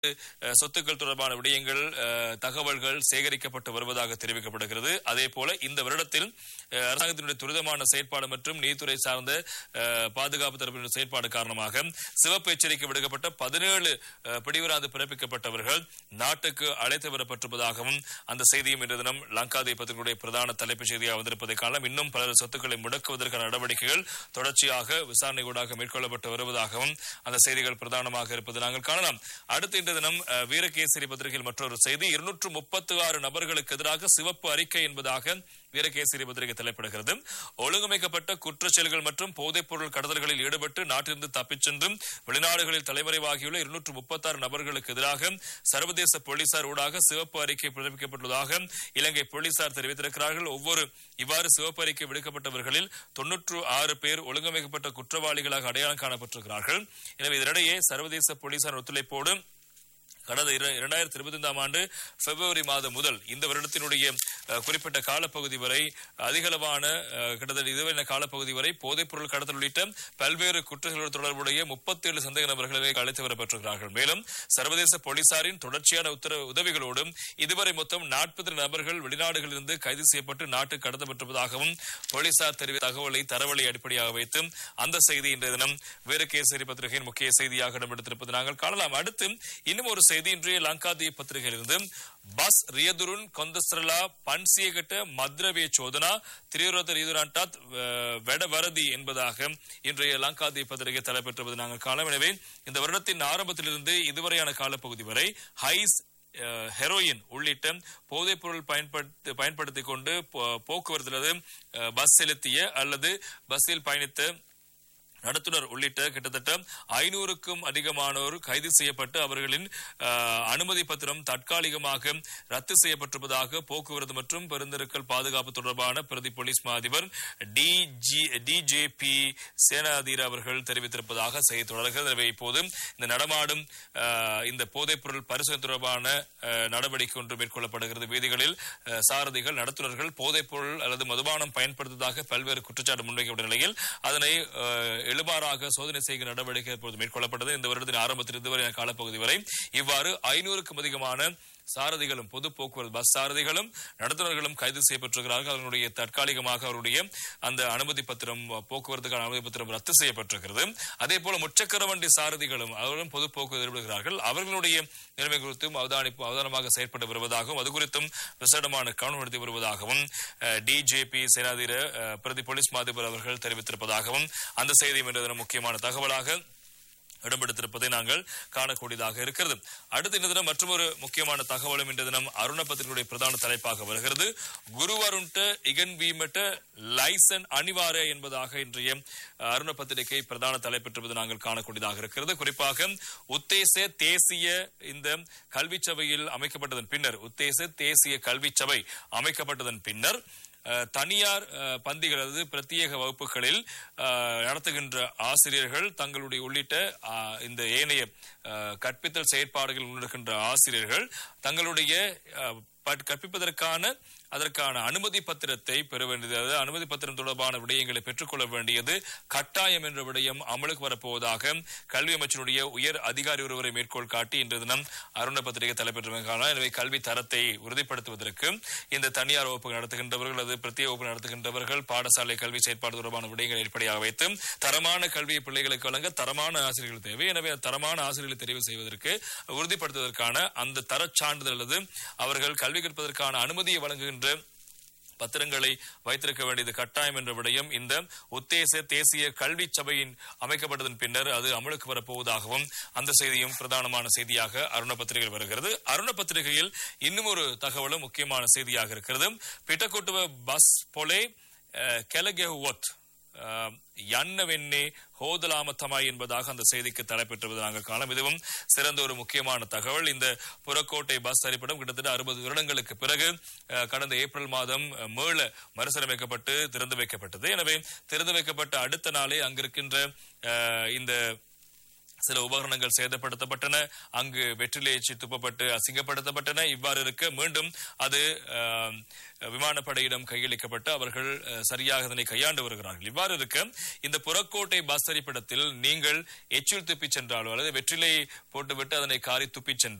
அஹ், சொத்துக்கள் தொடர்பான விடயங்கள் அஹ், தகவல்கள் சேகரிக்கப்பட்டு வருவதாக தெரிவிக்கப்படுகிறது அதே போல இந்த வருடத்தில் அஹ், அரசாங்கத்தினுடைய துரிதமான செயற்பாடு மற்றும் நீதித்துறை சார்ந்த அஹ், பாதுகாப்பு தரப்பினுடைய செயற்பாடு காரணமாக சிவப்பு எச்சரிக்கை விடுக்கப்பட்ட பதினேழு பிடிவராது பிறப்பிக்கப்பட்டவர்கள் நாட்டுக்கு அழைத்து வரப்பட்டிருப்பதாகவும் அந்த செய்தியும் இன்று தினம் லங்காதே பத்திரிகையுடைய பிரதான தலைப்புச் செய்தியாக வந்திருப்பதை காணலாம் இன்னும் பலர் சொத்துக்களை முடக்குவதற்கான நடவடிக்கைகள் தொடர்ச்சியாக விசாரணை ஊடாக மேற்கொள்ளப்பட்டு வருவதாகவும் அந்த செய்திகள் பிரதானமாக இருப்பது நாங்கள் காணலாம் அடுத்து இன்று தினம் அஹ், வீரகேசரி பத்திரிகையில் மற்றொரு செய்தி இருநூற்று முப்பத்து ஆறு நபர்களுக்கு எதிராக சிவப்பு அறிக்கை என்பதாக வீரகேசரி பத்திரிகை தலைப்பிடுகிறது ஒழுங்கமைக்கப்பட்ட குற்றச் செயல்கள் மற்றும் போதைப் பொருள் கடத்தல்களில் ஈடுபட்டு நாட்டிலிருந்து தப்பிச் சென்றும் வெளிநாடுகளில் தலைமறைவாகியுள்ள இருநூற்று முப்பத்தாறு நபர்களுக்கு எதிராக சர்வதேச போலீசார் ஊடாக சிவப்பு அறிக்கை பிறப்பிக்கப்பட்டுள்ளதாக இலங்கை போலீசார் தெரிவித்திருக்கிறார்கள் ஒவ்வொரு இவ்வாறு சிவப்பு அறிக்கை விடுக்கப்பட்டவர்களில் தொன்னூற்று ஆறு பேர் ஒழுங்கமைக்கப்பட்ட குற்றவாளிகளாக அடையாளம் காணப்பட்டிருக்கிறார்கள் எனவே இதனிடையே சர்வதேச போலீசார் ஒத்துழைப்போடு கடந்த இர- இரண்டாயிரத்தி இருபத்தி ஐந்தாம் ஆண்டு பிப்ரவரி மாதம் முதல் இந்த வருடத்தினுடைய அஹ், குறிப்பிட்ட காலப்பகுதி வரை அதிகளவான அஹ், கிட்டத்தட்ட இதுவரை காலப்பகுதி வரை போதைப் பொருள் கடத்தல் உள்ளிட்ட பல்வேறு குற்றங்களோடு தொடர்புடைய முப்பத்தி ஏழு சந்தேக நபர்களை அழைத்து வரப்பட்டிருக்கிறார்கள் மேலும் சர்வதேச போலீசாரின் தொடர்ச்சியான உத்தரவு உதவிகளோடும் இதுவரை மொத்தம் நாற்பது நபர்கள் வெளிநாடுகளிலிருந்து கைது செய்யப்பட்டு நாட்டுக்கு கடத்தப்பட்டிருப்பதாகவும் போலீசார் தெரிவித்த தகவலை தரவழி அடிப்படையாக வைத்து அந்த செய்தி இன்றைய தினம் வீரகேசரி பத்திரிகையின் முக்கிய செய்தியாக இடம்பெடுத்திருப்பது நாங்கள் காணலாம் அடுத்து இன்னும் ஒரு செய்தி இன்றைய லங்காதீப் பத்திரிகையிலிருந்து பஸ் ರಿಯದುರುನ್ ಕೊಂದಸ್ರಲ ಪನ್ಸಿಯಗಟ ಮದ್ರವೇ ಚೋದನಾ திரியுரத்த ரீதுராண்டாத் வெட வரதி என்பதாக இன்றைய லங்காதி பத்திரிகை தலைப்பெற்றுவது நாங்கள் காணலாம் எனவே இந்த வருடத்தின் ஆரம்பத்திலிருந்து இதுவரையான காலப்பகுதி வரை ஹைஸ் அஹ், ஹெரோயின் உள்ளிட்ட போதைப் பொருள் பயன்படுத்தி பயன்படுத்திக் கொண்டு போ- போக்குவரத்திலது அஹ், பஸ் செலுத்திய அல்லது பஸ்ஸில் பயணித்த நடத்துனர் உள்ளிட்ட கிட்டத்தட்ட ஐநூறுக்கும் அதிகமானோர் கைது செய்யப்பட்டு அவர்களின் அஹ், அனுமதி பத்திரம் தற்காலிகமாக ரத்து செய்யப்பட்டிருப்பதாக போக்குவரத்து மற்றும் பெருந்தெருக்கள் பாதுகாப்பு தொடர்பான பிரதி போலீஸ் மா அதிபர் டிஜி டிஜேபி சேனாதீர் அவர்கள் தெரிவித்திருப்பதாக செய்தி தொடர்கள் எனவே இப்போது இந்த நடமாடும் அஹ், இந்த போதைப் பொருள் பரிசோதனை தொடர்பான அஹ், நடவடிக்கை ஒன்று மேற்கொள்ளப்படுகிறது வீதிகளில் அஹ், சாரதிகள் நடத்துனர்கள் போதைப் பொருள் அல்லது மதுபானம் பயன்படுத்துவதாக பல்வேறு குற்றச்சாட்டு முன்வைக்கப்பட்ட நிலையில் அதனை அஹ், எழுமாறாக சோதனை செய்கிற நடவடிக்கை இப்போது மேற்கொள்ளப்பட்டது இந்த வருடத்தின் ஆரம்பத்தில் இதுவரை காலப்பகுதி வரை இவ்வாறு ஐநூறுக்கும் அதிகமான சாரதிகளும் பொது போக்குவரத்து பஸ் சாரதிகளும் நடத்துனர்களும் கைது செய்யப்பட்டிருக்கிறார்கள் அவர்களுடைய தற்காலிகமாக அவருடைய அந்த அனுமதி பத்திரம் போக்குவரத்துக்கான அனுமதி பத்திரம் ரத்து செய்யப்பட்டிருக்கிறது அதே போல முச்சக்கர வண்டி சாரதிகளும் அவர்களும் பொது போக்குவரத்து ஈடுபடுகிறார்கள் அவர்களுடைய நிலைமை குறித்தும் அவதானிப்பு அவதானமாக செயற்பட்டு வருவதாகவும் அது குறித்தும் விசேடமான கவனம் எடுத்து வருவதாகவும் டிஜேபி சேனாதிர அஹ், பிரதி போலீஸ் மாதிபர் அவர்கள் தெரிவித்திருப்பதாகவும் அந்த செய்தியும் இன்றைய தினம் முக்கியமான தகவலாக இடம்பெடுத்திருப்பதை நாங்கள் காணக்கூடியதாக இருக்கிறது அடுத்த இந்த தினம் மற்றொரு முக்கியமான தகவலும் இன்று தினம் அருண பத்திரிகையுடைய பிரதான தலைப்பாக வருகிறது குருவருண்ட இகன் வீமட்ட லைசன் அணிவார என்பதாக இன்றைய அஹ், அருண பத்திரிகை பிரதான தலைப்பெற்றிருப்பது நாங்கள் காணக்கூடியதாக இருக்கிறது குறிப்பாக உத்தேச தேசிய இந்த கல்வி சபையில் அமைக்கப்பட்டதன் பின்னர் உத்தேச தேசிய கல்வி சபை அமைக்கப்பட்டதன் பின்னர் அஹ், தனியார் அஹ், பந்திகள் அதாவது பிரத்யேக வகுப்புகளில் அஹ், நடத்துகின்ற ஆசிரியர்கள் தங்களுடைய உள்ளிட்ட அஹ், இந்த ஏனைய அஹ், கற்பித்தல் செயற்பாடுகள் முன்னெடுக்கின்ற ஆசிரியர்கள் தங்களுடைய அஹ், பட்- கற்பிப்பதற்கான அதற்கான அனுமதி பத்திரத்தை பெற வேண்டியது அதாவது அனுமதி பத்திரம் தொடர்பான விடயங்களை பெற்றுக்கொள்ள வேண்டியது கட்டாயம் என்ற விடயம் அமலுக்கு வரப்போவதாக கல்வி அமைச்சருடைய உயர் அதிகாரி ஒருவரை மேற்கோள் காட்டி இன்று தினம் அருண பத்திரிகை தலைப்பெற்றிருக்காங்க எனவே கல்வி தரத்தை உறுதிப்படுத்துவதற்கு இந்த தனியார் வகுப்பு நடத்துகின்றவர்கள் அல்லது பிரத்யேக வகுப்பு நடத்துகின்றவர்கள் பாடசாலை கல்வி செயற்பாடு தொடர்பான விடயங்களை அடிப்படையாக வைத்து தரமான கல்வியை பிள்ளைகளுக்கு வழங்க தரமான ஆசிரியர்கள் தேவை எனவே தரமான ஆசிரியர்களை தெரிவு செய்வதற்கு உறுதிப்படுத்துவதற்கான அந்த தரச் சான்றிதழ் அல்லது அவர்கள் கல்வி கற்பதற்கான அனுமதியை வழங்குகின்ற பத்திரங்களை வைத்திருக்க வேண்டியது கட்டாயம் என்ற விடயம் இந்த உத்தேச தேசிய கல்வி சபையின் அமைக்கப்பட்டதன் பின்னர் அது அமலுக்கு வரப்போவதாகவும் அந்த செய்தியும் பிரதானமான செய்தியாக அருண பத்திரிகையில் வருகிறது அருண பத்திரிகையில் இன்னும் ஒரு தகவலும் முக்கியமான செய்தியாக இருக்கிறது பிட்டக்கோட்டுவ பஸ் பொலே கெலகெஹுவத் யன்னவென்னே ஹோதலாம தமாய் என்பதாக அந்த செய்திக்கு தலைப்பெற்றுவது நாங்கள் காணலாம் இதுவும் சிறந்த ஒரு முக்கியமான தகவல் இந்த புறக்கோட்டை பஸ் தரிப்பிடம் கிட்டத்தட்ட அறுபது வருடங்களுக்கு பிறகு அஹ், கடந்த ஏப்ரல் மாதம் அஹ், மீள மறுசீரமைக்கப்பட்டு திறந்து வைக்கப்பட்டது எனவே திறந்து வைக்கப்பட்ட அடுத்த நாளே அங்கிருக்கின்ற அஹ், இந்த சில உபகரணங்கள் சேதப்படுத்தப்பட்டன அங்கு வெற்றிலை எச்சி துப்பப்பட்டு அசிங்கப்படுத்தப்பட்டன இவ்வாறு இருக்க மீண்டும் அது ஆம், விமானப்படையிடம் கையளிக்கப்பட்டு அவர்கள் அஹ், சரியாக அதனை கையாண்டு வருகிறார்கள் இவ்வாறு இருக்க இந்த புறக்கோட்டை பஸ் தரிப்பிடத்தில் நீங்கள் எச்சில் துப்பிச் சென்றாலோ அல்லது வெற்றிலை போட்டுவிட்டு அதனை காரி துப்பிச் சென்றால்